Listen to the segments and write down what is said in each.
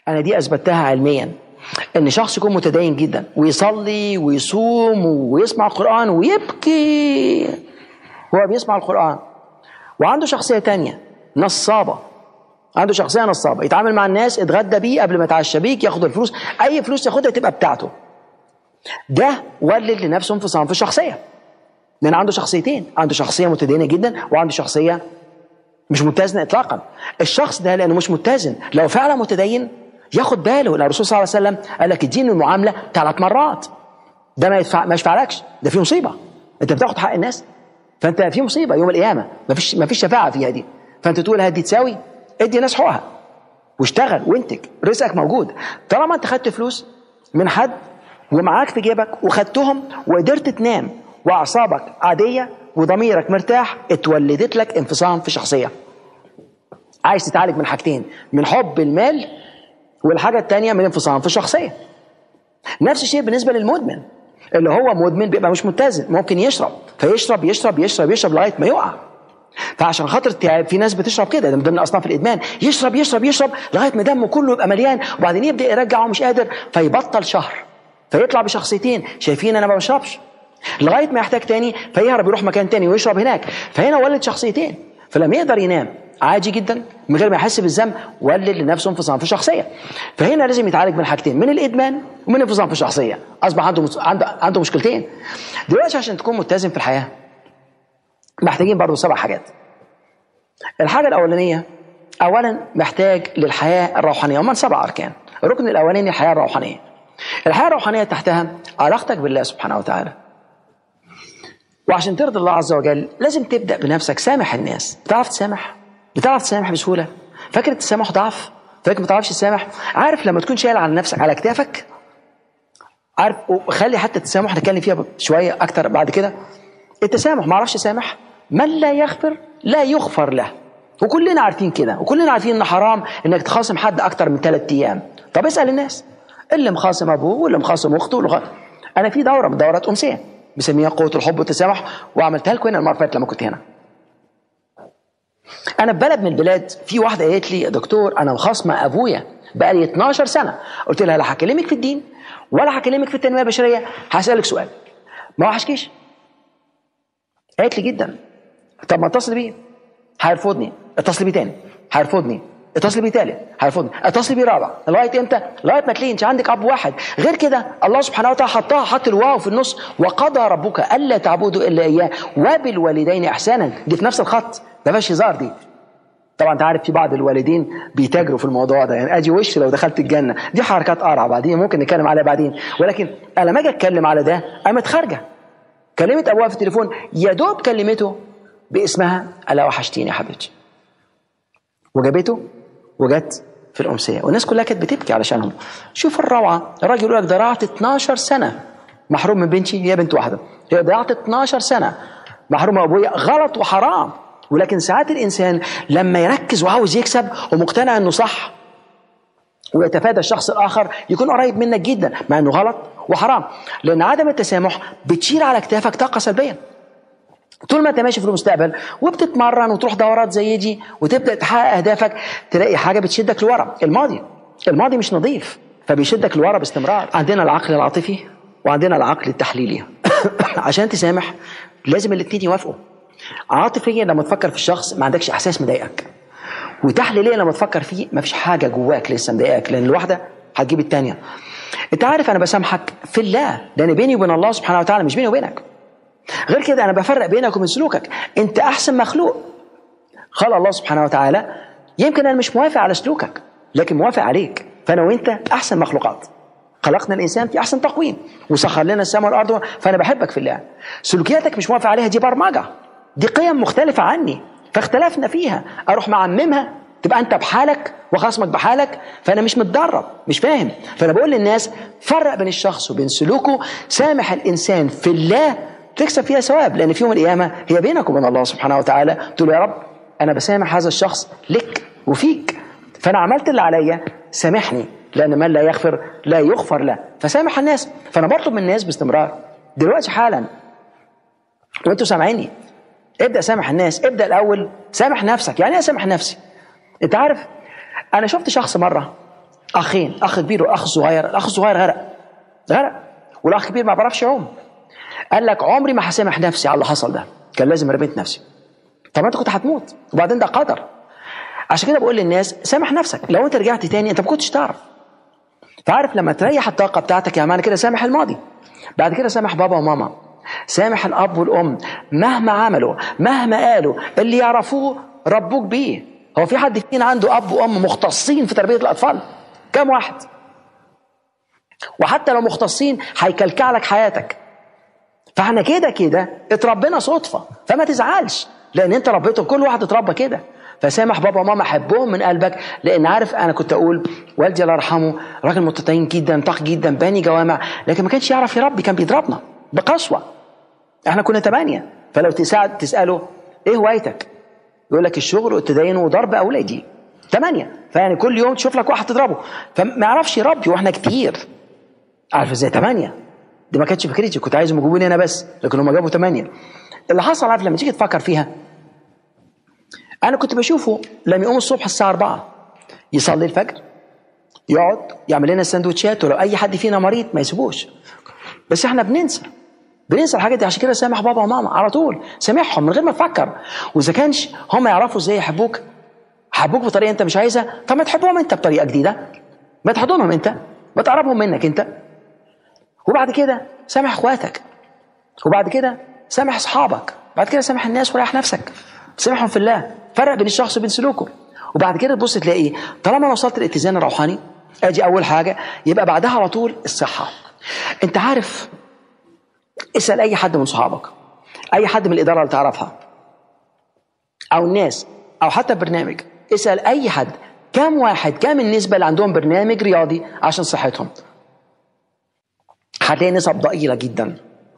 انا دي اثبتها علميا ان شخص يكون متدين جدا ويصلي ويصوم ويسمع القران ويبكي هو بيسمع القران وعنده شخصيه تانية نصابه عنده شخصيه نصابه يتعامل مع الناس اتغدى بيه قبل ما يتعشى بيك ياخد الفلوس اي فلوس ياخدها تبقى بتاعته ده ولد لنفسه انفصام في الشخصيه لان عنده شخصيتين عنده شخصيه متدينه جدا وعنده شخصيه مش متزنه اطلاقا الشخص ده لانه مش متزن لو فعلا متدين ياخد باله لان الرسول صلى الله عليه وسلم قال لك اديني المعامله ثلاث مرات ده ما يدفع ما يشفعلكش ده في مصيبه انت بتاخد حق الناس فانت في مصيبه يوم القيامه ما فيش ما فيش شفاعه فيها دي فانت تقول هدي تساوي ادي الناس حقوقها واشتغل وانتج رزقك موجود طالما انت خدت فلوس من حد ومعاك في جيبك وخدتهم وقدرت تنام واعصابك عاديه وضميرك مرتاح اتولدت لك انفصام في شخصيه عايز تتعالج من حاجتين من حب المال والحاجه الثانيه من انفصام في الشخصيه نفس الشيء بالنسبه للمدمن اللي هو مدمن بيبقى مش متزن ممكن يشرب فيشرب يشرب يشرب يشرب لغايه ما يقع فعشان خاطر التعب في ناس بتشرب كده ده من ضمن اصناف الادمان يشرب يشرب يشرب لغايه ما دمه كله يبقى مليان وبعدين يبدا يرجع ومش قادر فيبطل شهر فيطلع بشخصيتين شايفين انا ما بشربش لغايه ما يحتاج تاني فيهرب يروح مكان تاني ويشرب هناك فهنا ولد شخصيتين فلما يقدر ينام عادي جدا من غير ما يحس بالذنب ولد لنفسه انفصام في الشخصيه فهنا لازم يتعالج من حاجتين من الادمان ومن انفصام في الشخصيه اصبح عنده عنده عنده مشكلتين دلوقتي عشان تكون متزن في الحياه محتاجين برضه سبع حاجات الحاجه الاولانيه اولا محتاج للحياه الروحانيه ومن سبع اركان الركن الاولاني الحياه الروحانيه الحياه الروحانيه تحتها علاقتك بالله سبحانه وتعالى وعشان ترضي الله عز وجل لازم تبدا بنفسك سامح الناس بتعرف تسامح بتعرف تسامح بسهوله فاكر التسامح ضعف فاكر ما تعرفش تسامح عارف لما تكون شايل على نفسك على كتافك عارف وخلي حتى التسامح نتكلم فيها شويه اكتر بعد كده التسامح ما اعرفش سامح من لا يغفر لا يغفر له وكلنا عارفين كده وكلنا عارفين ان حرام انك تخاصم حد اكتر من ثلاث ايام طب اسال الناس اللي مخاصم ابوه واللي مخاصم اخته واللي انا في دوره من دورات امسيه بسميها قوه الحب والتسامح وعملتها لكم هنا المره اللي فاتت لما كنت هنا انا في بلد من البلاد في واحده قالت لي يا دكتور انا مخاصمه ابويا بقالي 12 سنه قلت لها لا هكلمك في الدين ولا هكلمك في التنميه البشريه هسالك سؤال ما وحشكيش قالت لي جدا طب ما اتصل بيه هيرفضني اتصل بيه تاني هيرفضني اتصل بيه تالت هيرفضني اتصل بيه رابع لغايه امتى؟ لغايه ما تلاقي انت عندك اب واحد غير كده الله سبحانه وتعالى حطها حط الواو في النص وقضى ربك الا تعبدوا الا اياه وبالوالدين احسانا دي في نفس الخط ما فيهاش هزار دي طبعا انت عارف في بعض الوالدين بيتاجروا في الموضوع ده يعني اجي وش لو دخلت الجنه دي حركات قرع بعدين ممكن نتكلم عليها بعدين ولكن انا لما اجي اتكلم على ده قامت خارجه كلمت ابوها في التليفون يا دوب كلمته باسمها الا وحشتيني يا حبيبتي وجابته وجت في الامسيه والناس كلها كانت بتبكي علشانهم شوف الروعه الراجل يقول لك ضيعت 12 سنه محروم من بنتي هي بنت واحده هي ضيعت 12 سنه محروم من ابويا غلط وحرام ولكن ساعات الانسان لما يركز وعاوز يكسب ومقتنع انه صح ويتفادى الشخص الاخر يكون قريب منك جدا مع انه غلط وحرام لان عدم التسامح بتشيل على كتافك طاقه سلبيه طول ما انت ماشي في المستقبل وبتتمرن وتروح دورات زي دي وتبدا تحقق اهدافك تلاقي حاجه بتشدك لورا الماضي الماضي مش نظيف فبيشدك لورا باستمرار عندنا العقل العاطفي وعندنا العقل التحليلي عشان تسامح لازم الاثنين يوافقوا عاطفيا لما تفكر في الشخص ما عندكش احساس مضايقك وتحليليا لما تفكر فيه ما فيش حاجه جواك لسه مضايقك لان الواحده هتجيب الثانيه انت عارف انا بسامحك في الله لان بيني وبين الله سبحانه وتعالى مش بيني وبينك غير كده انا بفرق بينك وبين سلوكك انت احسن مخلوق قال الله سبحانه وتعالى يمكن انا مش موافق على سلوكك لكن موافق عليك فانا وانت احسن مخلوقات خلقنا الانسان في احسن تقويم وسخر لنا السماء والارض فانا بحبك في الله سلوكياتك مش موافق عليها دي برمجه دي قيم مختلفه عني فاختلفنا فيها اروح معممها تبقى انت بحالك وخصمك بحالك فانا مش متدرب مش فاهم فانا بقول للناس فرق بين الشخص وبين سلوكه سامح الانسان في الله تكسب فيها ثواب لان في يوم القيامه هي بينك وبين الله سبحانه وتعالى تقول يا رب انا بسامح هذا الشخص لك وفيك فانا عملت اللي عليا سامحني لان من لا يغفر لا يغفر له فسامح الناس فانا بطلب من الناس باستمرار دلوقتي حالا وانتوا سامعيني ابدا سامح الناس ابدا الاول سامح نفسك يعني ايه سامح نفسي انت عارف انا شفت شخص مره اخين اخ كبير واخ صغير الاخ الصغير غرق غرق والاخ الكبير ما بيعرفش يعوم قال لك عمري ما هسامح نفسي على اللي حصل ده كان لازم رميت نفسي طب ما انت كنت هتموت وبعدين ده قدر عشان كده بقول للناس سامح نفسك لو انت رجعت تاني انت ما كنتش تعرف فعارف لما تريح الطاقه بتاعتك يا معنى كده سامح الماضي بعد كده سامح بابا وماما سامح الاب والام مهما عملوا مهما قالوا اللي يعرفوه ربوك بيه هو في حد فينا عنده اب وام مختصين في تربيه الاطفال كم واحد وحتى لو مختصين هيكلكع لك حياتك فاحنا كده كده اتربينا صدفه فما تزعلش لان انت ربيتهم كل واحد اتربى كده فسامح بابا وماما حبهم من قلبك لان عارف انا كنت اقول والدي الله يرحمه راجل متدين جدا طاق جدا باني جوامع لكن ما كانش يعرف يربي كان بيضربنا بقسوه احنا كنا ثمانيه فلو تساعد تساله ايه هوايتك؟ يقول لك الشغل والتدين وضرب اولادي ثمانيه فيعني كل يوم تشوف لك واحد تضربه فما يعرفش يربي واحنا كتير عارف ازاي ثمانيه دي ما كانتش فكرتي كنت عايزهم يجيبوني انا بس لكن هم جابوا ثمانيه اللي حصل عارف لما تيجي تفكر فيها انا كنت بشوفه لما يقوم الصبح الساعه 4 يصلي الفجر يقعد يعمل لنا السندوتشات ولو اي حد فينا مريض ما يسيبوش بس احنا بننسى بننسى الحاجات دي عشان كده سامح بابا وماما على طول سامحهم من غير ما تفكر واذا كانش هم يعرفوا ازاي يحبوك حبوك بطريقه انت مش عايزها طب ما تحبهم انت بطريقه جديده ما تحضنهم انت ما تقربهم منك انت وبعد كده سامح اخواتك وبعد كده سامح اصحابك بعد كده سامح الناس وريح نفسك سامحهم في الله فرق بين الشخص وبين سلوكه وبعد كده تبص تلاقي طالما انا وصلت الاتزان الروحاني ادي اول حاجه يبقى بعدها على طول الصحه انت عارف اسال اي حد من صحابك اي حد من الاداره اللي تعرفها او الناس او حتى برنامج اسال اي حد كم واحد كم النسبه اللي عندهم برنامج رياضي عشان صحتهم هتلاقي نسب ضئيله جدا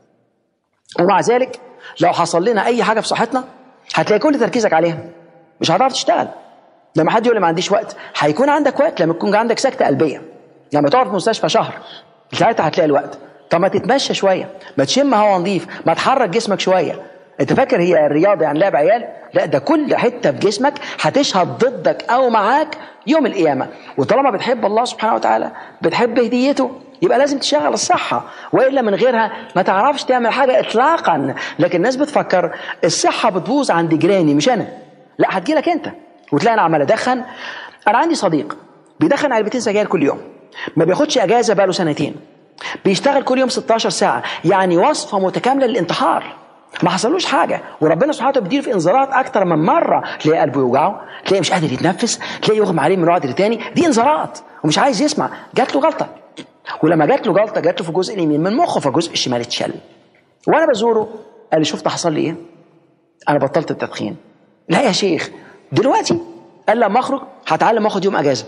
ومع ذلك لو حصل لنا اي حاجه في صحتنا هتلاقي كل تركيزك عليها مش هتعرف تشتغل لما حد يقول لي ما عنديش وقت هيكون عندك وقت لما يكون عندك سكته قلبيه لما تقعد في مستشفى شهر ساعتها هتلاقي الوقت طب ما تتمشى شويه ما تشم هوا نظيف ما تحرك جسمك شويه انت فاكر هي الرياضه يعني لعب عيال لا ده كل حته في جسمك هتشهد ضدك او معاك يوم القيامه وطالما بتحب الله سبحانه وتعالى بتحب هديته يبقى لازم تشغل الصحة وإلا من غيرها ما تعرفش تعمل حاجة إطلاقا لكن الناس بتفكر الصحة بتبوظ عند جيراني مش أنا لا هتجيلك أنت وتلاقي أنا عمال أدخن أنا عندي صديق بيدخن علبتين سجاير كل يوم ما بياخدش أجازة بقاله سنتين بيشتغل كل يوم 16 ساعة يعني وصفة متكاملة للانتحار ما حصلوش حاجة وربنا سبحانه وتعالى بيديله في انذارات أكتر من مرة تلاقي قلبه يوجعه تلاقي مش قادر يتنفس تلاقي يغمى عليه من وقت لتاني دي انذارات ومش عايز يسمع جات له غلطة ولما جات له جلطه جات له في الجزء اليمين من مخه فالجزء الشمال اتشل وانا بزوره قال لي شفت حصل لي ايه؟ انا بطلت التدخين لا يا شيخ دلوقتي قال لما اخرج هتعلم اخد يوم اجازه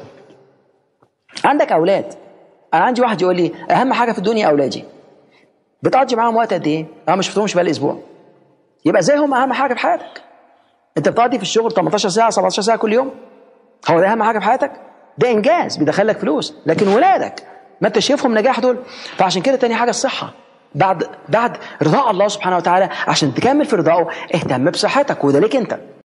عندك اولاد انا عندي واحد يقول لي اهم حاجه في الدنيا اولادي بتقضي معاهم وقت قد ايه؟ انا ما شفتهمش بقى الاسبوع يبقى زي هم اهم حاجه في حياتك انت بتقضي في الشغل 18 ساعه 17 ساعه كل يوم هو ده اهم حاجه في حياتك ده انجاز بيدخلك فلوس لكن ولادك ما انت شايفهم نجاح دول فعشان كده تاني حاجه الصحه بعد بعد رضاء الله سبحانه وتعالى عشان تكمل في رضائه اهتم بصحتك وده ليك انت